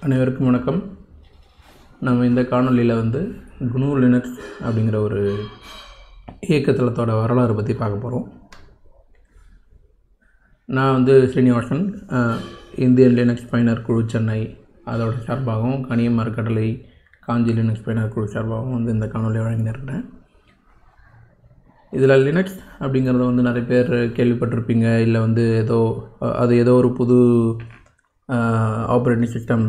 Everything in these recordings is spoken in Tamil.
அனைவருக்கும் வணக்கம் நம்ம இந்த காணொளியில் வந்து குனு லினக்ஸ் அப்படிங்கிற ஒரு இயக்கத்தளத்தோட வரலாறு பற்றி பார்க்க போகிறோம் நான் வந்து ஸ்ரீனிவாசன் அஹ், இந்தியன் லினக்ஸ் பயனர் குழு சென்னை அதோட சார்பாகவும் கனியம் மரக்கடலை காஞ்சி லினக்ஸ் பயனர் குழு சார்பாகவும் வந்து இந்த காணொலியை வழங்கினிருக்கிறேன் இதில் லினக்ஸ் அப்படிங்கிறத வந்து நிறைய பேர் கேள்விப்பட்டிருப்பீங்க இல்லை வந்து ஏதோ அஹ், அது ஏதோ ஒரு புது ஆப்ரேட்டிங் சிஸ்டம்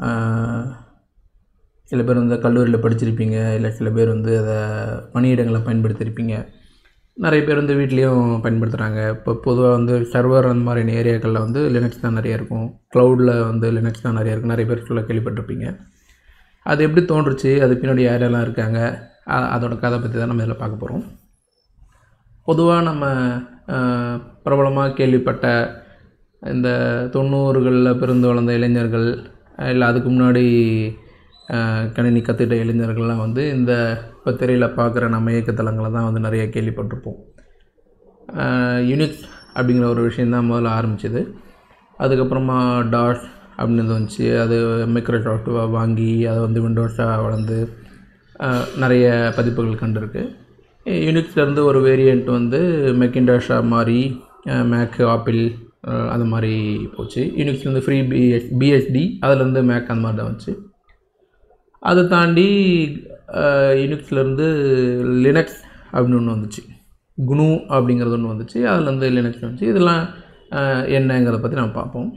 சில பேர் வந்து கல்லூரியில் படிச்சிருப்பீங்க இல்லை சில பேர் வந்து அதை பணியிடங்களில் பயன்படுத்தியிருப்பீங்க நிறைய பேர் வந்து வீட்லேயும் பயன்படுத்துகிறாங்க இப்போ பொதுவாக வந்து சர்வர் அந்த மாதிரியான ஏரியாக்களில் வந்து லினக்ஸ் தான் நிறைய இருக்கும் க்ளவுடில் வந்து லினக்ஸ் தான் நிறைய இருக்கும் நிறைய பேர் சொல்ல கேள்விப்பட்டிருப்பீங்க அது எப்படி தோன்றுச்சு அது பின்னாடி யாரெல்லாம் இருக்காங்க அ- அதோட கதை பற்றி தான் நம்ம இதில் பார்க்க போகிறோம் பொதுவாக நம்ம பிரபலமாக கேள்விப்பட்ட இந்த தொண்ணூறுகளில் பிறந்து வளர்ந்த இளைஞர்கள் இல்லை அதுக்கு முன்னாடி அஹ், கணினி கற்றுக்கிட்ட இளைஞர்கள்லாம் வந்து இந்த இப்போ திரையில் பார்க்குற நம்ம இயக்கத்தலங்களை தான் வந்து நிறைய கேள்விப்பட்டிருப்போம் யூனிக்ஸ் அப்படிங்கிற ஒரு விஷயந்தான் முதல்ல ஆரம்பிச்சது அதுக்கப்புறமா டாஷ் அப்படின்னு வந்துச்சு அது மைக்ரோசாஃப்ட் வாங்கி அதை வந்து விண்டோஸாக வளர்ந்து அஹ், நிறைய பதிப்புகள் கண்டிருக்கு யூனிக்ஸ்லேருந்து ஒரு வேரியண்ட் வந்து மெக்கின்டாஷாக மாறி மேக் ஆப்பிள் அது மாதிரி போச்சு யூனிக்ஸ்லேருந்து ஃப்ரீ பிஎஸ் பிஎஸ்டி அதுலேருந்து மேக் அந்த மாதிரி தான் வந்துச்சு அதை தாண்டி யூனிக்ஸ்லேருந்து லினக்ஸ் அப்படின்னு ஒன்று வந்துச்சு குனு அப்படிங்கிறது ஒன்று வந்துச்சு அதுலேருந்து லினக்ஸ் வந்துச்சு இதெல்லாம் அஹ், என்னங்கிறத பற்றி நம்ம பார்ப்போம்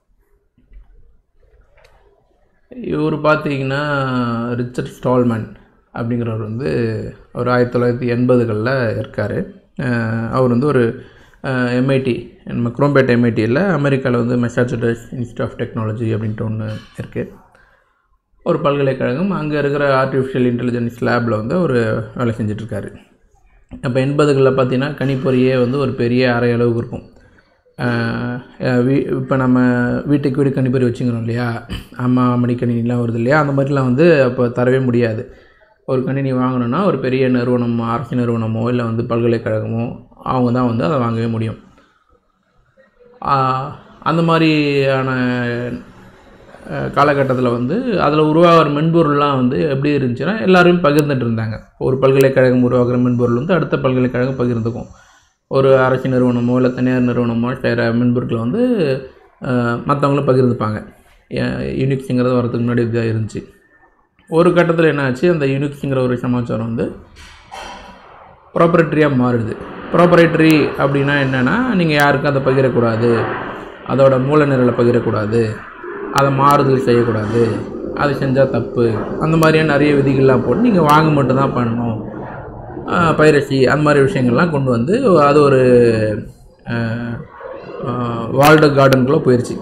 இவர் பார்த்தீங்கன்னா ரிச்சர்ட் ஸ்டால்மன் அப்படிங்கிறவர் வந்து ஒரு ஆயிரத்தி தொள்ளாயிரத்தி எண்பதுகளில் இருக்கார் அவர் வந்து ஒரு எம்ஐடி நம்ம குரோம்பேட் எம்ஐடியில் அமெரிக்காவில் வந்து மெசாச்சுசெட்ஸ் இன்ஸ்டியூட் ஆஃப் டெக்னாலஜி அப்படின்ட்டு ஒன்று இருக்குது ஒரு பல்கலைக்கழகம் அங்கே இருக்கிற ஆர்டிஃபிஷியல் இன்டெலிஜென்ஸ் லேபில் வந்து ஒரு வேலை செஞ்சிட்ருக்காரு அப்போ எண்பதுகளில் பார்த்தீங்கன்னா கணிப்பொறியே வந்து ஒரு பெரிய அரை அளவுக்கு இருக்கும் ஆஹ் அஹ் வீ இப்போ நம்ம வீட்டுக்கு வீடு கணிப்பொறி வச்சுக்கிறோம் இல்லையா அம்மா மடிக்கணினிலாம் வருது இல்லையா அந்த மாதிரிலாம் வந்து அப்போ தரவே முடியாது ஒரு கணினி வாங்கணும்னா ஒரு பெரிய நிறுவனம் அரசு நிறுவனமோ இல்லை வந்து பல்கலைக்கழகமோ அவங்க தான் வந்து அதை வாங்கவே முடியும் ஆஹ் அந்த மாதிரியான காலகட்டத்தில் வந்து அதில் உருவாகிற மென்பொருள்லாம் வந்து எப்படி இருந்துச்சுன்னா எல்லாரும் பகிர்ந்துட்டு இருந்தாங்க ஒரு பல்கலைக்கழகம் உருவாக்குற மென்பொருள் வந்து அடுத்த பல்கலைக்கழகம் பகிர்ந்துக்கும் ஒரு அரசு நிறுவனமோ இல்லை தனியார் நிறுவனமோ செய்கிற மென்பொருட்களை வந்து மற்றவங்களும் பகிர்ந்துப்பாங்க யூனிக்ஸுங்கிறது வரதுக்கு முன்னாடி இதாக இருந்துச்சு ஒரு கட்டத்தில் என்ன ஆச்சு அந்த யூனிக்ஸுங்கிற ஒரு சமாச்சாரம் வந்து ப்ராப்பரேட்டரியாக மாறுது ப்ராப்பரேட்டரி அப்படின்னா என்னென்னா நீங்கள் யாருக்கும் அதை பகிரக்கூடாது அதோட மூல நிரலை பகிரக்கூடாது அதை மாறுதல் செய்யக்கூடாது அது செஞ்சால் தப்பு அந்த மாதிரியான நிறைய விதிகள்லாம் போட்டு நீங்கள் வாங்க மட்டும்தான் பண்ணணும் பைரசி அந்த மாதிரி விஷயங்கள்லாம் கொண்டு வந்து அது ஒரு வால்டு கார்டனுக்குள்ளே போயிடுச்சு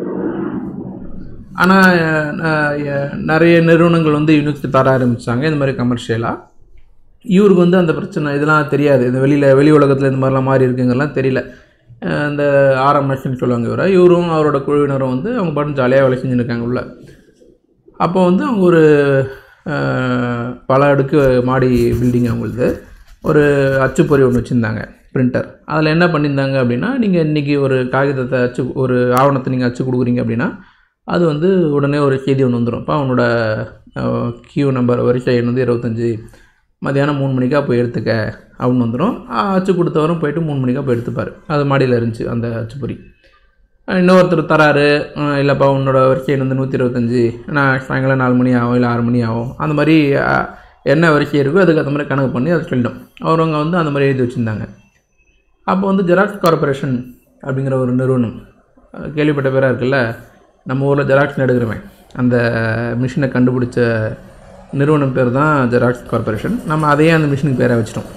ஆனால் நிறைய நிறுவனங்கள் வந்து யூனிக்ஸ் தர ஆரம்பித்தாங்க இந்த மாதிரி கமர்ஷியலாக இவருக்கு வந்து அந்த பிரச்சனை இதெல்லாம் தெரியாது இந்த வெளியில் வெளி உலகத்தில் இந்த மாதிரிலாம் மாறி இருக்குங்கிறலாம் தெரியல அஹ் இந்த ஆர்எம்எஸ்ன்னு சொல்லுவாங்க இவரை இவரும் அவரோட குழுவினரும் வந்து அவங்க பாட்டு ஜாலியாக வேலை செஞ்சுன்னு இருக்காங்க உள்ள அப்போ வந்து அவங்க ஒரு அஹ், பல அடுக்கு மாடி பில்டிங் அவங்களுது ஒரு அச்சுப்பொறி ஒன்று வச்சுருந்தாங்க பிரிண்டர் அதில் என்ன பண்ணியிருந்தாங்க அப்படின்னா நீங்கள் இன்றைக்கி ஒரு காகிதத்தை அச்சு ஒரு ஆவணத்தை நீங்கள் அச்சு கொடுக்குறீங்க அப்படின்னா அது வந்து உடனே ஒரு செய்தி ஒன்று வந்துடும் இப்போ அவனோட கியூ நம்பர் வரிசை எண் வந்து இருபத்தஞ்சி மதியானம் மூணு மணிக்கா போய் எடுத்துக்க அப்படின்னு வந்துடும் அச்சு கொடுத்தவரும் போயிட்டு மூணு மணிக்கா போய் எடுத்துப்பார் அது மாடியில் இருந்துச்சு அந்த அச்சுப்பொறி அஹ் இன்னொருத்தர் தராரு அஹ் இல்லைப்பா உன்னோட வரிசை எண் வந்து நூற்றி இருபத்தஞ்சி நான் சாயங்காலம் நாலு மணி ஆகும் இல்லை ஆறு மணி ஆகும் அந்த மாதிரி அஹ், என்ன வரிசை இருக்கோ அதுக்கு அந்த மாதிரி கணக்கு பண்ணி அதை சொல்லிடும் அவரவங்க வந்து அந்த மாதிரி எழுதி வச்சுருந்தாங்க அப்போ வந்து ஜெராக்ஸ் கார்பரேஷன் அப்படிங்கிற ஒரு நிறுவனம் அஹ் கேள்விப்பட்ட பேராக இருக்குல்ல நம்ம ஊரில் ஜெராக்ஸ் எடுக்கிறவன் அந்த மிஷினை கண்டுபிடிச்ச நிறுவனம் பேர் தான் ஜெராக்ஸ் கார்பரேஷன் நம்ம அதையே அந்த மிஷினுக்கு பேராக வச்சிட்டோம்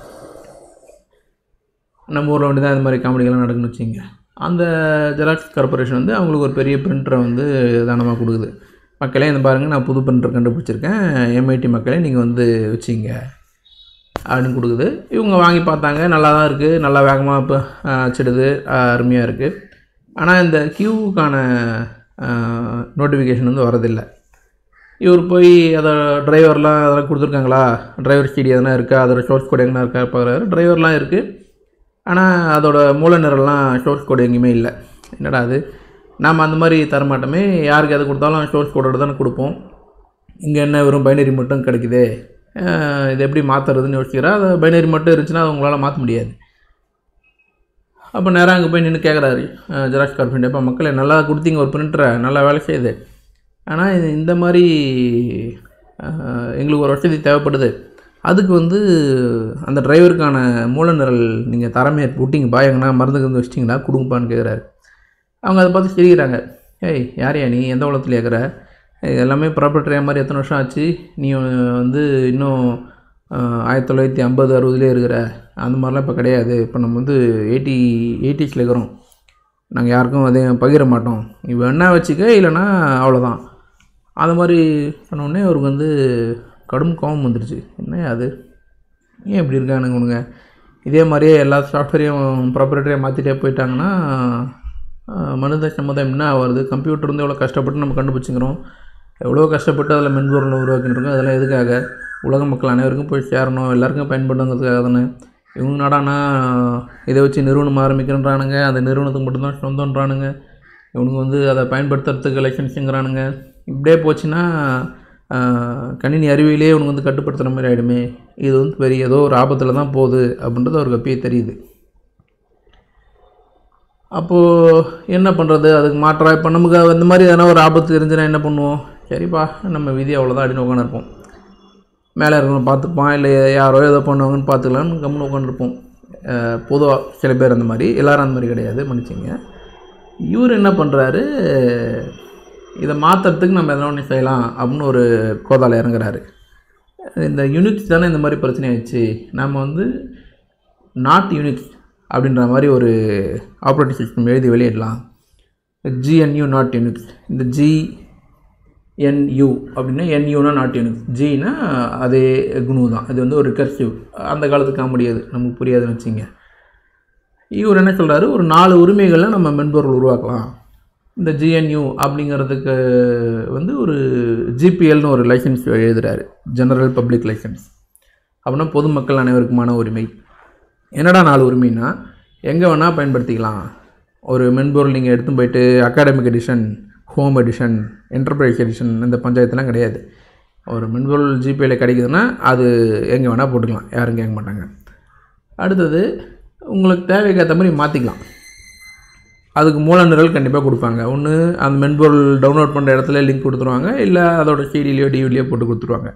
நம்ம ஊரில் வந்து தான் இந்த மாதிரி காமெடிகள்லாம் நடக்குன்னு வச்சுங்க அந்த ஜெராக்ஸ் கார்பரேஷன் வந்து அவங்களுக்கு ஒரு பெரிய பிரிண்டரை வந்து தானமாக கொடுக்குது மக்களே இந்த பாருங்கள் நான் புது பிரிண்டர் கண்டுபிடிச்சிருக்கேன் எம்ஐடி மக்களே நீங்கள் வந்து வச்சிங்க அப்படின்னு கொடுக்குது இவங்க வாங்கி பார்த்தாங்க நல்லா தான் இருக்குது நல்லா வேகமாக இப்போ அச்சிடுது அருமையாக இருக்குது ஆனால் இந்த கியூவுக்கான நோட்டிஃபிகேஷன் வந்து வரதில்லை இவர் போய் அதை டிரைவர்லாம் அதெல்லாம் கொடுத்துருக்காங்களா டிரைவர் ஸ்டடி எதனா இருக்கா அதோட சோர்ஸ் கோட் எங்கன்னா இருக்கா பார்க்குறாரு டிரைவர்லாம் இருக்குது ஆனால் அதோட மூல நிரல்லாம் சோர்ஸ் கோடு எங்கேயுமே இல்லை என்னடா அது நாம் அந்த மாதிரி தரமாட்டோமே யாருக்கு எது கொடுத்தாலும் சோர்ஸ் கோடோட தானே கொடுப்போம் இங்கே என்ன வெறும் பைனரி மட்டும் கிடைக்குதே அஹ் இது எப்படி மாற்றுறதுன்னு யோசிக்கிறா அது பைனரி மட்டும் இருந்துச்சுன்னா அது உங்களால் மாற்ற முடியாது அப்போ நேராக அங்கே போய் நின்று கேட்குறாரு ஜெராக்ஸ் கார்பெண்ட் இப்போ மக்களே நல்லா கொடுத்தீங்க ஒரு பிரிண்டரை நல்லா வேலை செய்யுது ஆனால் இது இந்த மாதிரி அஹ், எங்களுக்கு ஒரு வசதி தேவைப்படுது அதுக்கு வந்து அந்த டிரைவருக்கான மூல நிரல் நீங்கள் தரமே விட்டீங்க பா எங்கன்னா மருந்து கிருந்து வச்சிட்டிங்களா கொடுங்கப்பான்னு கேட்குறாரு அவங்க அதை பார்த்து சிரிக்கிறாங்க ஏய் யாரையா நீ எந்த உலகத்தில் கேட்குற இது எல்லாமே ப்ராப்பர்ட்டி மாதிரி எத்தனை வருஷம் ஆச்சு நீ வந்து இன்னும் ஆஹ், ஆயிரத்தி தொள்ளாயிரத்தி ஐம்பது அறுபதுலேயே இருக்கிற அந்த மாதிரிலாம் இப்போ கிடையாது இப்போ நம்ம வந்து எயிட்டி எயிட்டிஸில் இருக்கிறோம் நாங்கள் யாருக்கும் அதே பகிர மாட்டோம் நீ வேணா வச்சுக்க இல்லைன்னா அவ்வளோதான் அது மாதிரி சொன்ன உடனே அவருக்கு வந்து கடும் கோபம் வந்துருச்சு என்ன அது ஏன் இப்படி இருக்கானுங்க உனங்க இதே மாதிரியே எல்லா சாஃப்ட்வேரையும் ப்ராப்பரேட்டரையும் மாற்றிட்டே போயிட்டாங்கன்னா ஆஹ், மனித சமுதாயம் என்ன வருது கம்ப்யூட்டர் வந்து எவ்வளோ கஷ்டப்பட்டு நம்ம கண்டுபிடிச்சிக்கிறோம் எவ்வளோ கஷ்டப்பட்டு அதில் மென்பொருளை உருவாக்கிட்டு இருக்கோம் அதெல்லாம் எதுக்காக உலக மக்கள் அனைவருக்கும் போய் சேரணும் எல்லாருக்கும் பயன்படுங்கிறதுக்காக தானே இவங்க நாடானா இதை வச்சு நிறுவனம் ஆரம்பிக்கிறன்றானுங்க அந்த நிறுவனத்துக்கு மட்டும்தான் சொந்தன்றானுங்க இவனுங்க வந்து அதை பயன்படுத்துறதுக்கு லைசன்ஸுங்கிறானுங்க இப்படியே போச்சுன்னா ஆஹ், கணினி அறிவியலே இவனுக்கு வந்து கட்டுப்படுத்துகிற மாதிரி ஆகிடுமே இது வந்து பெரிய ஏதோ ஒரு ஆபத்தில் தான் போகுது அப்படின்றது அவருக்கு அப்பயே தெரியுது அப்போது என்ன பண்ணுறது அதுக்கு மாற்றா இப்போ நமக்கு அந்த மாதிரி எதனா ஒரு ஆபத்து தெரிஞ்சுன்னா என்ன பண்ணுவோம் சரிப்பா நம்ம விதி அவ்வளோதான் அப்படின்னு உட்காந்துருப்போம் மேலே இருக்கணும் பார்த்துப்பான் இல்லை யாரோ ஏதோ பண்ணுவாங்கன்னு பார்த்துக்கலாம்னு கம்முன்னு உட்காந்துருப்போம் பொதுவாக சில பேர் அந்த மாதிரி எல்லாரும் அந்த மாதிரி கிடையாது மன்னிச்சிங்க இவர் என்ன பண்ணுறாரு இதை மாற்றுறதுக்கு நம்ம எதனா ஒன்று செய்யலாம் அப்படின்னு ஒரு கோதால இறங்குறாரு இந்த யூனிக்ஸ் தானே இந்த மாதிரி பிரச்சனை ஆயிடுச்சு நம்ம வந்து நாட் யூனிக்ஸ் அப்படின்ற மாதிரி ஒரு ஆப்ரேட்டிங் சிஸ்டம் எழுதி வெளியிடலாம் ஜிஎன்யூ நாட் யூனிக்ஸ் இந்த ஜி என்யூ அப்படின்னா என்யூனா நாட் யூனிக்ஸ் ஜினா அதே குணு தான் இது வந்து ஒரு ரிகர்சிவ் அந்த காலத்துக்கு காண முடியாது நமக்கு புரியாதுன்னு வச்சுங்க இவர் என்ன சொல்கிறாரு ஒரு நாலு உரிமைகளில் நம்ம மென்பொருள் உருவாக்கலாம் இந்த ஜிஎன்யூ அப்படிங்கிறதுக்கு வந்து ஒரு ஜிபிஎல்னு ஒரு லைசன்ஸ் எழுதுறாரு ஜெனரல் பப்ளிக் லைசன்ஸ் அப்படின்னா பொதுமக்கள் அனைவருக்குமான உரிமை என்னடா நாலு உரிமைனா எங்கே வேணால் பயன்படுத்திக்கலாம் ஒரு மென்பொருள் நீங்கள் எடுத்து போயிட்டு academic edition home edition enterprise edition இந்த பஞ்சாயத்துலாம் கிடையாது ஒரு மென்பொருள் ஜிபேயில் கிடைக்குதுன்னா அது எங்கே வேணால் போட்டுக்கலாம் யாரும் கேட்க மாட்டாங்க அடுத்தது உங்களுக்கு தேவைக்கு ஏற்ற மாதிரி மாற்றிக்கலாம் அதுக்கு மூல நிரல் கண்டிப்பாக கொடுப்பாங்க ஒன்று அந்த மென்பொருள் டவுன்லோட் பண்ணுற இடத்துல லிங்க் கொடுத்துருவாங்க இல்லை அதோட சிடிலையோ டிவிலையோ போட்டு கொடுத்துருவாங்க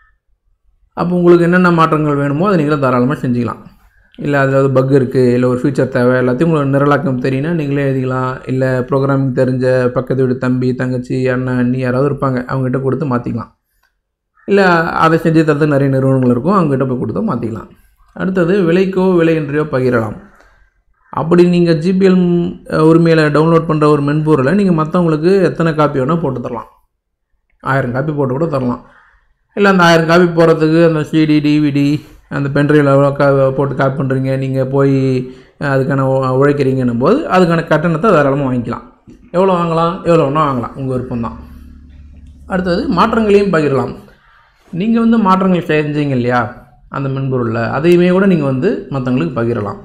அப்போ உங்களுக்கு என்னென்ன மாற்றங்கள் வேணுமோ அதை நீங்களும் தாராளமாக செஞ்சுக்கலாம் இல்லை அதில் ஏதாவது பக் இருக்குது இல்லை ஒரு ஃபியூச்சர் தேவை எல்லாத்தையும் உங்களுக்கு நிரலாக்கம் தெரியும்னா நீங்களே எழுதிக்கலாம் இல்லை ப்ரோக்ராமிங் தெரிஞ்ச பக்கத்து வீடு தம்பி தங்கச்சி அண்ணன் அண்ணி யாராவது இருப்பாங்க அவங்ககிட்ட கொடுத்து மாற்றிக்கலாம் இல்லை அதை செஞ்சு தரது நிறைய நிறுவனங்கள் இருக்கும் அவங்ககிட்ட போய் கொடுத்து மாற்றிக்கலாம் அடுத்தது விலைக்கோ விலையின்றியோ பகிரலாம் அப்படி நீங்கள் ஜிபிஎல் உரிமையில் டவுன்லோட் பண்ணுற ஒரு மென்பொருளை நீங்கள் மற்றவங்களுக்கு எத்தனை காப்பி வேணால் போட்டு தரலாம் ஆயிரம் காப்பி போட்டு கூட தரலாம் இல்லை அந்த ஆயிரம் காப்பி போகிறதுக்கு அந்த சிடி டிவிடி அந்த பென்ட்ரைவில் கா போட்டு காப்பி பண்ணுறீங்க நீங்கள் போய் அஹ், அதுக்கான உ- உழைக்கிறீங்கன்னும் போது அதுக்கான கட்டணத்தை தாராளமாக வாங்கிக்கலாம் எவ்வளோ வாங்கலாம் எவ்வளோ வேணால் வாங்கலாம் உங்கள் விருப்பம் தான் அடுத்தது மாற்றங்களையும் பகிரலாம் நீங்கள் வந்து மாற்றங்கள் செஞ்சீங்க இல்லையா அந்த மென்பொருளில் அதையுமே கூட நீங்கள் வந்து மற்றவங்களுக்கு பகிரலாம்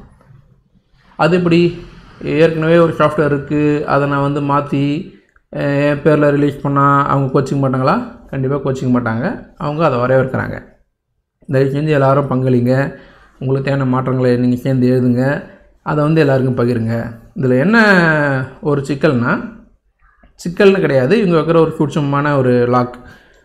அது எப்படி ஏற்கனவே ஒரு சாஃப்ட்வேர் இருக்குது அதை நான் வந்து மாற்றி என் பேரில் ரிலீஸ் பண்ணால் அவங்க கோச்சிக்க மாட்டாங்களா கண்டிப்பாக கோச்சிக்க மாட்டாங்க அவங்க அதை வரவேற்கிறாங்க தயவு செஞ்சு எல்லாரும் பங்களிங்க உங்களுக்கு தேவையான மாற்றங்களை நீங்கள் சேர்ந்து எழுதுங்க அதை வந்து எல்லாருக்கும் பகிருங்க இதில் என்ன ஒரு சிக்கல்னா சிக்கல்னு கிடையாது இவங்க வைக்கிற ஒரு சூட்சமான ஒரு லாக்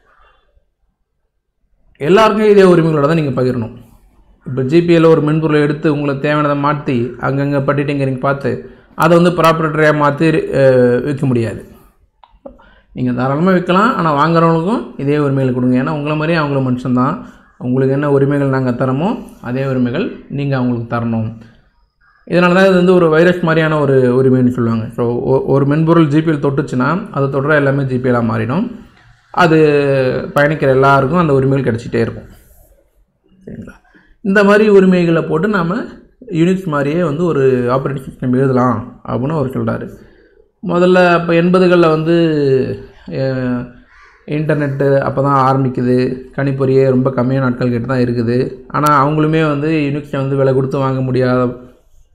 எல்லாருக்கும் இதே உரிமைகளோட தான் நீங்கள் பகிரணும் இப்போ ஜிபிஎல் ஒரு மென்பொருளை எடுத்து உங்களுக்கு தேவையானதை மாற்றி அங்கங்கே பட்டிட்டிங்கரிங் பார்த்து அதை வந்து ப்ராப்பரேட்டரியாக மாற்றி விற்க முடியாது நீங்கள் தாராளமாக விற்கலாம் ஆனால் வாங்குறவங்களுக்கும் இதே உரிமைகள் கொடுங்க ஏன்னா உங்களை மாதிரியே அவங்களும் மனுஷன்தான் உங்களுக்கு என்ன உரிமைகள் நாங்கள் தரமோ அதே உரிமைகள் நீங்கள் அவங்களுக்கு தரணும் இதனால தான் இது வந்து ஒரு வைரஸ் மாதிரியான ஒரு உரிமைன்னு சொல்லுவாங்க ஸோ ஒரு மென்பொருள் ஜிபிஎல் தொட்டுச்சுன்னா அது தொடுற எல்லாமே ஜிபிஎலாக மாறிடும் அது பயணிக்கிற எல்லாருக்கும் அந்த உரிமைகள் கிடச்சிட்டே இருக்கும் சரிங்களா இந்த மாதிரி உரிமைகளை போட்டு நாம் யூனிக்ஸ் மாதிரியே வந்து ஒரு ஆப்ரேட்டிங் சிஸ்டம் எழுதலாம் அப்படின்னு அவர் சொல்கிறாரு முதல்ல அப்போ எண்பதுகளில் வந்து அஹ், இன்டர்நெட்டு அப்போ தான் ஆரம்பிக்குது கணிப்பொறியே ரொம்ப கம்மியான நாட்கள் கிட்ட தான் இருக்குது ஆனால் அவங்களுமே வந்து யூனிக்ஸை வந்து விலை கொடுத்து வாங்க முடியாத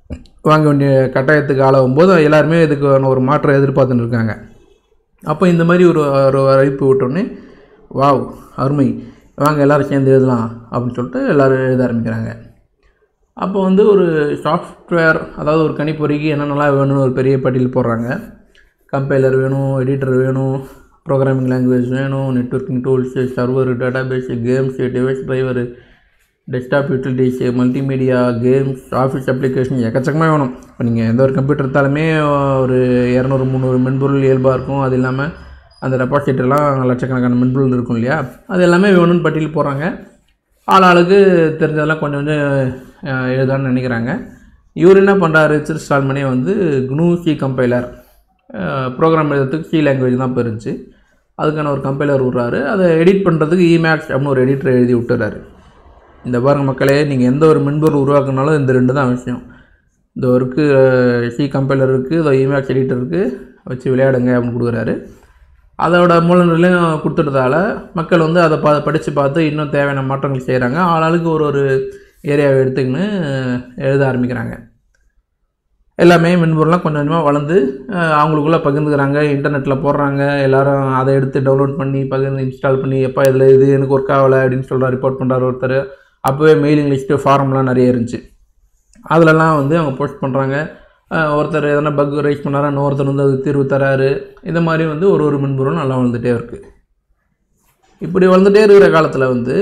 வாங்க வேண்டிய கட்டாயத்துக்கு ஆளாகும் போது எல்லாருமே இதுக்கு ஒரு மாற்றம் எதிர்பார்த்துன்னு இருக்காங்க அப்போ இந்த மாதிரி ஒரு ஒரு அழைப்பு விட்டோடனே வாவ் அருமை வாங்க எல்லோரும் சேர்ந்து எழுதலாம் அப்படின்னு சொல்லிட்டு எல்லோரும் எழுத ஆரம்பிக்கிறாங்க அப்போ வந்து ஒரு சாஃப்ட்வேர் அதாவது ஒரு கணிப்பொறிக்கு என்னென்னலாம் வேணும்னு ஒரு பெரிய பட்டியல் போடுறாங்க கம்பைலர் வேணும் எடிட்டர் வேணும் ப்ரோக்ராமிங் லாங்குவேஜ் வேணும் networking tools server database games device driver desktop utilities multimedia games office application எக்கச்சக்கமாக வேணும் இப்போ நீங்கள் எந்த ஒரு கம்ப்யூட்டர் எடுத்தாலுமே ஒரு இரநூறு முந்நூறு மென்பொருள் இயல்பாக இருக்கும் அது இல்லாமல் அந்த ரெப்பாசிட்டர்லாம் லட்சக்கணக்கான மென்பொருள் இருக்கும் இல்லையா அது எல்லாமே வேணும்னு பட்டியல் போடுறாங்க ஆள் ஆளுக்கு தெரிஞ்சதெல்லாம் கொஞ்சம் கொஞ்சம் அஹ், எழுதான்னு நினைக்கிறாங்க இவர் என்ன பண்ணுறாரு ரிச்சர் ஸ்டால்மனே வந்து GNU சி கம்பைலர் ப்ரோக்ராம் எழுதுறதுக்கு சி லாங்குவேஜ் தான் இப்போ இருந்துச்சு அதுக்கான ஒரு கம்பைலர் விட்றாரு அதை எடிட் பண்ணுறதுக்கு இமேக்ஸ் அப்படின்னு ஒரு எடிட்டர் எழுதி விட்டுறாரு இந்த பாருங்க மக்களே நீங்கள் எந்த ஒரு மென்பொருள் உருவாக்குனாலும் இந்த ரெண்டு தான் விஷயம் இந்த ஒர்க்கு சி கம்பைலர் இருக்குது இதோ இமேக்ஸ் எடிட்டர் இருக்குது வச்சு விளையாடுங்க அப்படின்னு கொடுக்குறாரு அதோட மூலநிலையும் கொடுத்துட்டதால மக்கள் வந்து அதை பா படித்து பார்த்து இன்னும் தேவையான மாற்றங்கள் செய்கிறாங்க ஆளாளுக்கு ஒரு ஒரு ஏரியாவை எடுத்துக்கின்னு எழுத ஆரம்பிக்கிறாங்க எல்லாமே மென்பொருள்லாம் கொஞ்சம் கொஞ்சமாக வளர்ந்து அஹ், அவங்களுக்குள்ளே பகிர்ந்துக்கிறாங்க இன்டர்நெட்டில் போடுறாங்க எல்லாரும் அதை எடுத்து டவுன்லோட் பண்ணி பகிர்ந்து இன்ஸ்டால் பண்ணி எப்போ இதில் இது எனக்கு ஒர்க் ஆகலை அப்படின்னு சொல்கிறார் ரிப்போர்ட் பண்ணுறாரு ஒருத்தர் அப்போவே மெயிலிங் லிஸ்ட்டு ஃபார்ம்லாம் நிறைய இருந்துச்சு அதிலலாம் வந்து அவங்க போஸ்ட் பண்ணுறாங்க ஒருத்தர் எதனா பக் ரைஸ் பண்ணாரா இன்னொருத்தர் வந்து அதுக்கு தீர்வு தராரு இந்த மாதிரி வந்து ஒரு ஒரு மென்பொருளும் நல்லா வளர்ந்துட்டே இருக்குது இப்படி வளர்ந்துட்டே இருக்கிற காலத்தில் வந்து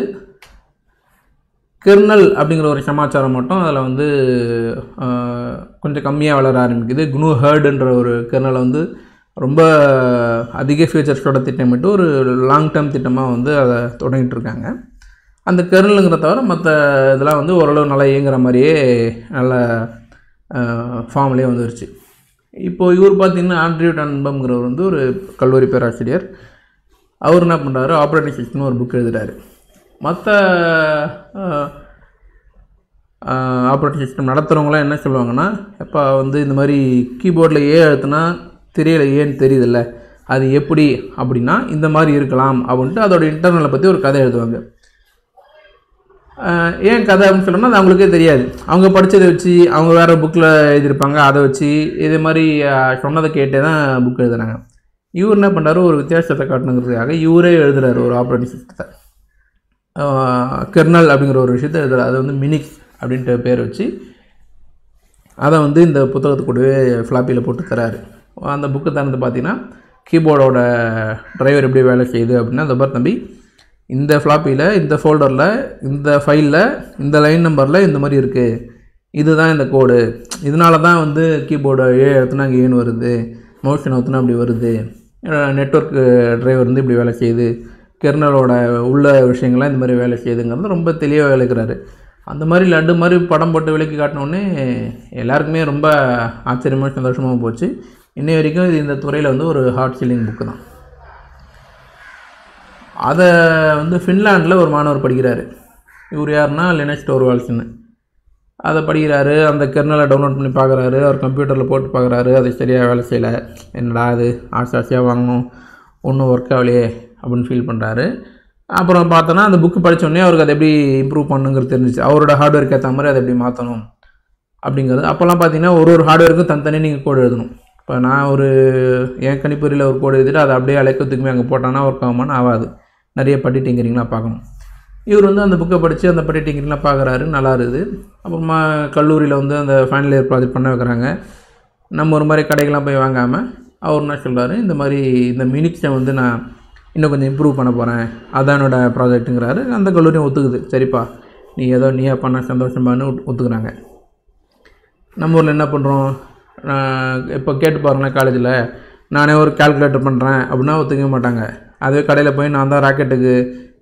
கெர்னல் அப்படிங்கிற ஒரு சமாச்சாரம் மட்டும் அதில் வந்து ஆஹ், கொஞ்சம் கம்மியாக வளர ஆரம்பிக்குது குனு ஹேர்டுன்ற ஒரு கெர்னலை வந்து ரொம்ப அதிக ஃபீச்சர்ஸோட திட்டமிட்டு ஒரு லாங் டேர்ம் திட்டமாக வந்து அதை தொடங்கிட்டு இருக்காங்க அந்த கெர்னலுங்கிற தவிர மற்ற இதெல்லாம் வந்து ஓரளவு நல்லா இயங்குற மாதிரியே நல்ல ஃபார்ம்லேயே வந்துருச்சு இப்போது இவர் பார்த்தீங்கன்னா ஆண்ட்ரியூ டன்பம்ங்கிறவர் வந்து ஒரு கல்லூரி பேராசிரியர் அவர் என்ன பண்ணுறாரு ஆப்ரேட்டிங் சிஸ்டம்னு ஒரு புக் எழுதுறாரு மற்ற ஆப்ரேட்டிங் சிஸ்டம் நடத்துகிறவங்களாம் என்ன சொல்லுவாங்கன்னா எப்போ வந்து இந்த மாதிரி கீபோர்டில் ஏ அழுத்தினா தெரியல ஏன்னு தெரியுதுல்ல அது எப்படி அப்படின்னா இந்த மாதிரி இருக்கலாம் அப்படின்ட்டு அதோட இன்டர்னலை பற்றி ஒரு கதை எழுதுவாங்க ஆஹ் ஏன் கதை அப்படின்னு சொன்னோம்னா அது அவங்களுக்கே தெரியாது அவங்க படித்ததை வச்சு அவங்க வேறு புக்கில் எழுதியிருப்பாங்க அதை வச்சு இதே மாதிரி ஆஹ் சொன்னதை கேட்டே தான் புக் எழுதுறாங்க இவர் என்ன பண்ணுறாரு ஒரு வித்தியாசத்தை காட்டணுங்கிறதுக்காக இவரே எழுதுறாரு ஒரு ஆப்ரேட்டிங் சிஸ்டத்தை கெர்னல் அப்படிங்கிற ஒரு விஷயத்தை எழுதுறாரு அது வந்து மினிக்ஸ் அப்படின்ட்டு பேர் வச்சு அதை வந்து இந்த புத்தகத்து கூடவே ஃப்ளாப்பியில் போட்டு தராரு அந்த புக்கு தரது பார்த்தீங்கன்னா கீபோர்டோட டிரைவர் எப்படி வேலை செய்யுது அப்படின்னா அந்த பார் தம்பி இந்த ஃப்ளாப்பியில் இந்த ஃபோல்டரில் இந்த ஃபைலில் இந்த லைன் நம்பரில் இந்த மாதிரி இருக்குது இதுதான் இந்த கோடு இதனால தான் வந்து கீபோர்டு ஏ எடுத்துனா இங்கே ஏன்னு வருது மோஷன் ஊற்றுனா அப்படி வருது நெட்ஒர்க் டிரைவர் வந்து இப்படி வேலை செய்யுது கெர்னலோட உள்ள விஷயங்கள்லாம் இந்த மாதிரி வேலை செய்யுதுங்கிறது ரொம்ப தெளிவாக விளக்குறாரு அந்த மாதிரி லட்டு மாதிரி படம் போட்டு விளக்கி காட்டினோடனே எல்லாருக்குமே ரொம்ப ஆச்சரியமாக சந்தோஷமாக போச்சு இன்னை வரைக்கும் இது இந்த துறையில் வந்து ஒரு ஹார்ட் சீலிங் புக்கு தான் அதை வந்து ஃபின்லாண்டில் ஒரு மாணவர் படிக்கிறாரு இவர் யாருன்னா லினக்ஸ் டோர்வால்ஸ்னு அதை படிக்கிறாரு அந்த கெர்னலை டவுன்லோட் பண்ணி பார்க்குறாரு அவர் கம்ப்யூட்டரில் போட்டு பார்க்குறாரு அது சரியாக வேலை செய்யலை என்னடா அது ஆசை ஆசையாக வாங்கணும் ஒன்றும் ஒர்க் ஆகலையே அப்படின்னு ஃபீல் பண்ணுறாரு அப்புறம் பார்த்தோன்னா அந்த புக்கு படித்தோடனே அவருக்கு அதை எப்படி இம்ப்ரூவ் பண்ணுங்கிறது தெரிஞ்சிச்சு அவரோட ஹார்ட்வேருக்கு ஏற்ற மாதிரி அதை எப்படி மாற்றணும் அப்படிங்கிறது அப்போல்லாம் பார்த்தீங்கன்னா ஒரு ஒரு ஹார்ட்வேருக்கும் தனித்தனியாக நீங்கள் கோடு எழுதணும் இப்போ நான் ஒரு என் கணிப்பொறியில் ஒரு கோடு எழுதிட்டு அதை அப்படியே அழைக்கத்துக்குமே அங்கே போட்டானா ஒர்க் ஆகுமான்னு ஆகாது நிறைய பட்டி டிங்கரிங்லாம் பார்க்கணும் இவர் வந்து அந்த புக்கை படித்து அந்த பட்டி டிங்கரிங்லாம் பார்க்குறாரு நல்லா இருக்குது அப்புறமா கல்லூரியில் வந்து அந்த ஃபைனல் இயர் ப்ராஜெக்ட் பண்ண வைக்கிறாங்க நம்ம ஒரு மாதிரி கடைக்கெல்லாம் போய் வாங்காமல் அவர் என்ன சொல்கிறாரு இந்த மாதிரி இந்த மினிக்ஸை வந்து நான் இன்னும் கொஞ்சம் இம்ப்ரூவ் பண்ண போகிறேன் அதான் என்னோட ப்ராஜெக்ட்டுங்கிறாரு அந்த கல்லூரியும் ஒத்துக்குது சரிப்பா நீ ஏதோ நீயா பண்ண சந்தோஷமானு ஒத்து- ஒத்துக்குறாங்க நம்ம ஊரில் என்ன பண்ணுறோம் இப்போ கேட்டு பாருங்களேன் காலேஜில் நானே ஒரு கால்குலேட்டர் பண்ணுறேன் அப்படின்னா ஒத்துக்க மாட்டாங்க அதே கடையில் போய் நான் தான் ராக்கெட்டுக்கு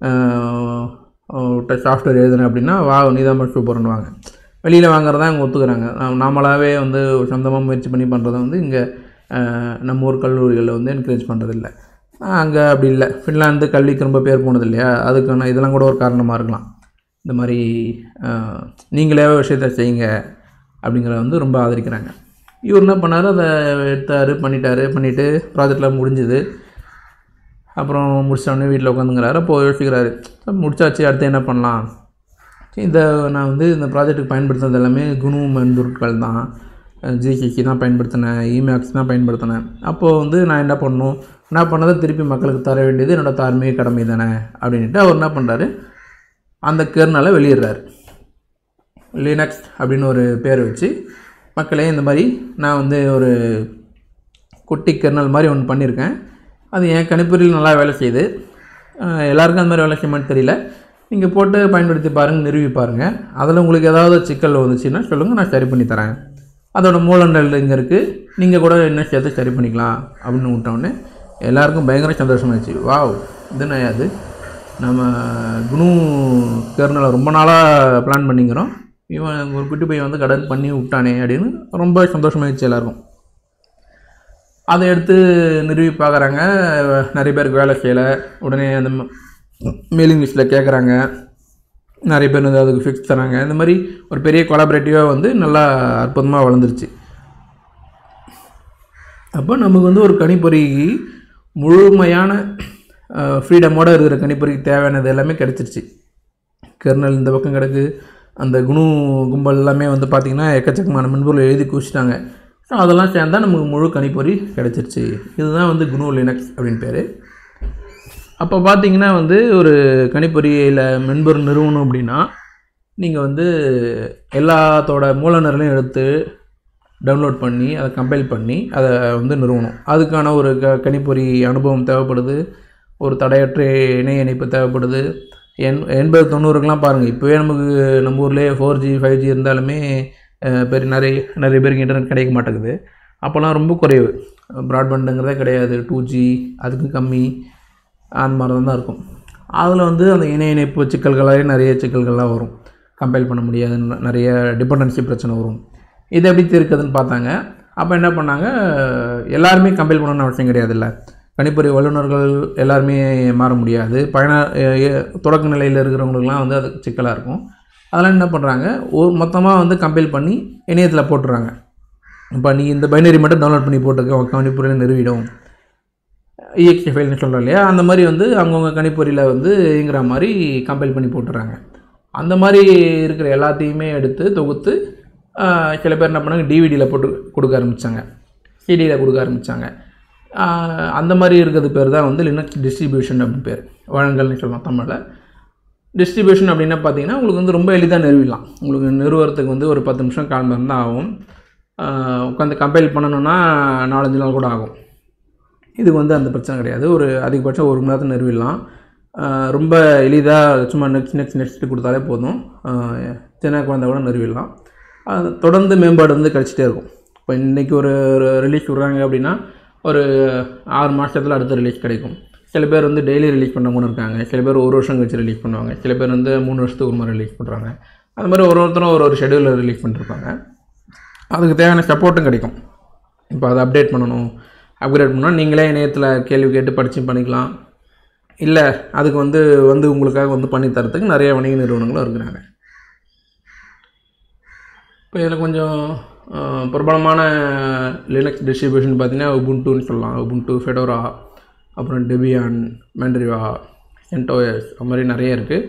சாஃப்ட்வேர் எழுதுனேன் அப்படின்னா வா நீ தான் சூப்பர்னுவாங்க வெளியில் வாங்குறதா இங்கே ஒத்துக்கிறாங்க நாம் நாமளாகவே வந்து சொந்தமாக முயற்சி பண்ணி பண்ணுறத வந்து இங்கே நம்ம ஊர் கல்லூரிகளில் வந்து என்கரேஜ் பண்ணுறதில்ல அங்கே அப்படி இல்லை ஃபின்லாந்து கல்விக்கு ரொம்ப பேர் போனது இல்லையா அதுக்கான இதெல்லாம் கூட ஒரு காரணமாக இருக்கலாம் இந்த மாதிரி அஹ், நீங்களே விஷயத்த செய்யுங்க அப்படிங்கிறத வந்து ரொம்ப ஆதரிக்கிறாங்க இவர் என்ன பண்ணார் அதை எடுத்தார் பண்ணிட்டாரு பண்ணிவிட்டு ப்ராஜெக்ட்லாம் முடிஞ்சுது அப்புறம் முடிச்சோடனே வீட்டில் உட்காந்துங்கிறாரு அப்போ யோசிக்கிறாரு முடிச்சாச்சு அடுத்து என்ன பண்ணலாம் சரி, இந்த நான் வந்து இந்த ப்ராஜெக்ட்டுக்கு பயன்படுத்துறது எல்லாமே குணு மென்பொருட்கள் தான் ஜிசிசி தான் பயன்படுத்தினேன் இமேக்ஸ் தான் பயன்படுத்தினேன் அப்போது வந்து நான் என்ன பண்ணணும் நான் பண்ணதை திருப்பி மக்களுக்கு தர வேண்டியது என்னோட தார்மீக கடமை தானே அப்படின்ட்டு அவர் என்ன பண்ணுறாரு அந்த கெர்னலை வெளியிடுறாரு லினக்ஸ் அப்படின்னு ஒரு பேர் வச்சு மக்களே இந்த மாதிரி நான் வந்து ஒரு குட்டி கெர்னல் மாதிரி ஒன்று பண்ணியிருக்கேன் அது என் கணிப்பொறியில் நல்லா வேலை செய்யுது அஹ் எல்லாருக்கும் அந்த மாதிரி வேலை செய்யுமான்னு தெரியல நீங்கள் போட்டு பயன்படுத்தி பாருங்கள் நிறுவி பாருங்கள் அதில் உங்களுக்கு ஏதாவது சிக்கல் வந்துச்சுன்னா சொல்லுங்கள் நான் சரி பண்ணி தரேன் அதோட மூலண்டல் இங்கே இருக்குது நீங்கள் கூட என்ன சேர்த்து சரி பண்ணிக்கலாம் அப்படின்னு விட்டோன்னே எல்லாருக்கும் பயங்கர சந்தோஷமாயிடுச்சு வாவ் இது என்ன அது நம்ம குணு கெர்னலை ரொம்ப நாளாக பிளான் பண்ணிக்கிறோம் இவன் ஒரு குட்டி பையன் வந்து கடன் பண்ணி விட்டானே அப்படின்னு ரொம்ப சந்தோஷமாயிடுச்சு எல்லாருக்கும் அதை எடுத்து நிறுவி பார்க்குறாங்க நிறைய பேருக்கு வேலை செய்யலை உடனே அந்த மெயிலிங் லிஸ்ட்டில் கேட்குறாங்க நிறைய பேர் வந்து அதுக்கு ஃபிக்ஸ் தராங்க இந்த மாதிரி ஒரு பெரிய கொலாபரேட்டிவாக வந்து நல்லா அற்புதமாக வளர்ந்துருச்சு அப்போ நமக்கு வந்து ஒரு கணிப்பொறி முழுமையான ஃப்ரீடமோடு இருக்கிற கணிப்பொறிக்கு தேவையானது எல்லாமே கிடச்சிருச்சு கெர்னல் இந்த பக்கம் கிடக்கு அந்த குணு கும்பல் எல்லாமே வந்து பார்த்திங்கன்னா எக்கச்சக்கமான மென்பொருள் எழுதி குவிச்சிட்டாங்க ஸோ அதெல்லாம் சேர்ந்தால் நமக்கு முழு கணிப்பொறி கிடச்சிருச்சு இதுதான் வந்து குணு லினக்ஸ் அப்படின்னு பேர் அப்போ பார்த்தீங்கன்னா வந்து ஒரு கணிப்பொறியில் மென்பொருள் நிறுவனம் அப்படின்னா நீங்கள் வந்து எல்லாத்தோட மூலநரலையும் எடுத்து டவுன்லோட் பண்ணி அதை கம்பைல் பண்ணி அதை வந்து நிறுவனம் அதுக்கான ஒரு க கணிப்பொறி அனுபவம் தேவைப்படுது ஒரு தடையற்ற இணைய இணைப்பு தேவைப்படுது எண் எண்பது தொண்ணூறுக்கெலாம் பாருங்கள் இப்போவே நமக்கு நம்ம ஊர்லேயே ஃபோர் ஜி ஃபைவ் ஜி இருந்தாலுமே அஹ், பெரிய நிறைய நிறைய பேருக்கு இன்டர்நெட் கிடைக்க மாட்டேங்குது அப்போல்லாம் ரொம்ப குறைவு ப்ராட்பேண்டுங்கிறதே கிடையாது டூ ஜி அதுக்கு கம்மி அந்த மாதிரி தான் இருக்கும் அதில் வந்து அந்த இணைய இணைப்பு சிக்கல்களாலே நிறைய சிக்கல்கள்லாம் வரும் கம்பைல் பண்ண முடியாது ந- நிறைய டிபெண்டன்சி பிரச்சனை வரும் இது எப்படி தீர்க்குதுன்னு பார்த்தாங்க அப்போ என்ன பண்ணாங்க எல்லாருமே கம்பைல் பண்ணணும்னு அவசியம் கிடையாதுல்ல கணிப்பொறி வல்லுநர்கள் எல்லாருமே மாற முடியாது பயண எ- எ- தொடக்க நிலையில் இருக்கிறவங்களுக்குலாம் வந்து அது சிக்கலாக இருக்கும் அதெல்லாம் என்ன பண்ணுறாங்க ஒரு மொத்தமாக வந்து கம்பைல் பண்ணி இணையத்தில் போட்டுறாங்க இப்போ நீ இந்த பைனரி மட்டும் டவுன்லோட் பண்ணி போட்டுக்க உன் கணிப்பொறியில் நிறுவிடும் இஎக்ஸி ஃபைல்னு சொல்கிறோம் இல்லையா அந்த மாதிரி வந்து அவங்கவுங்க கணிப்பொறியில் வந்து இயங்குற மாதிரி கம்பைல் பண்ணி போட்டுறாங்க அந்த மாதிரி இருக்கிற எல்லாத்தையுமே எடுத்து தொகுத்து ஆஹ், சில பேர் என்ன பண்ணாங்க டிவிடியில் போட்டு கொடுக்க ஆரம்பித்தாங்க சிடியில் கொடுக்க ஆரம்பித்தாங்க அந்த மாதிரி இருக்கிறது பேர் தான் வந்து லினக்ஸ் டிஸ்ட்ரிபியூஷன் அப்படின்னு பேர் வழங்கல்னு சொல்லலாம் தமிழில் டிஸ்ட்ரிபியூஷன் அப்படின்னா பார்த்தீங்கன்னா உங்களுக்கு வந்து ரொம்ப எளிதாக நிறுவிடலாம் உங்களுக்கு நிறுவறதுக்கு வந்து ஒரு பத்து நிமிஷம் கால் மணி நேரம் தான் ஆகும் உட்காந்து கம்பைல் பண்ணணுன்னா நாலஞ்சு நாள் கூட ஆகும் இதுக்கு வந்து அந்த பிரச்சனை கிடையாது ஒரு அதிகபட்சம் ஒரு மணி நேரத்தில் நிறுவிடலாம் ஆஹ் ரொம்ப எளிதாக சும்மா நெக்ஸ்ட் நெக்ஸ்ட் நெக்ஸ்ட் கொடுத்தாலே போதும் ஆஹ் சின்ன குழந்தை கூட நிறுவிடலாம் அது தொடர்ந்து மேம்பாடு வந்து கிடச்சிட்டே இருக்கும் இப்போ இன்றைக்கி ஒரு ரிலீஸ் விட்றாங்க அப்படின்னா ஒரு ஆறு மாதத்தில் அடுத்த ரிலீஸ் கிடைக்கும் சில பேர் வந்து டெய்லி ரிலீஸ் பண்ணவங்க இருக்காங்க சில பேர் ஒரு வருஷம் கழிச்சு ரிலீஸ் பண்ணுவாங்க சில பேர் வந்து மூணு வருஷத்துக்கு ஒரு முறை ரிலீஸ் பண்ணுறாங்க அந்த மாதிரி ஒரு ஒருத்தரும் ஒரு ஒரு ஷெடியூலில் ரிலீஸ் பண்ணிருப்பாங்க அதுக்கு தேவையான சப்போர்ட்டும் கிடைக்கும் இப்போ அதை அப்டேட் பண்ணணும் அப்கிரேட் பண்ணால் நீங்களே இணையத்தில் கேள்வி கேட்டு படித்து பண்ணிக்கலாம் இல்லை அதுக்கு வந்து வந்து உங்களுக்காக வந்து பண்ணி தரத்துக்கு நிறைய வணிக நிறுவனங்களும் இருக்கிறாங்க இப்போ இதில் கொஞ்சம் அஹ், பிரபலமான லினக்ஸ் டிஸ்ட்ரிபியூஷன் பார்த்தீங்கன்னா உபுண்டுன்னு சொல்லலாம் உபுண்டு ஃபெடோரா அப்புறம் டெபியான் மேண்ட்ரிவா சென்டோயஸ் அது மாதிரி நிறைய இருக்குது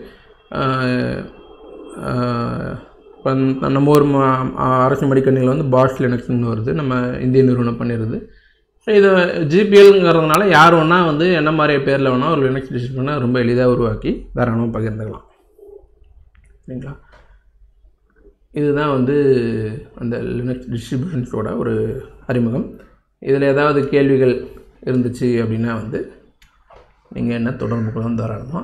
இப்போ நம்ம ஊர் ம- அரசு மடிக்கணினியில் வந்து பாஷ் லினக்ஸ்னு வருது நம்ம இந்திய நிறுவனம் பண்ணிடுது ஸோ இதை ஜிபிஎல்ங்கிறதுனால யார் வேணால் வந்து என்ன மாதிரி பேரில் வேணால் ஒரு லினக்ஸ் டிஸ்ட்ரிபியூஷனை ரொம்ப எளிதாக உருவாக்கி தாராளமாக பகிர்ந்துக்கலாம் சரிங்களா இதுதான் வந்து அந்த லினக்ஸ் டிஸ்ட்ரிபியூஷன்ஸோட ஒரு அறிமுகம் இதில் ஏதாவது கேள்விகள் இருந்துச்சு அப்படின்னா வந்து நீங்கள் என்ன தொடர்பு கொள்ளலாம் தாராளமாக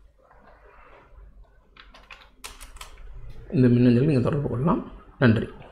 இந்த மின்னஞ்சல் நீங்கள் தொடர்பு கொள்ளலாம் நன்றி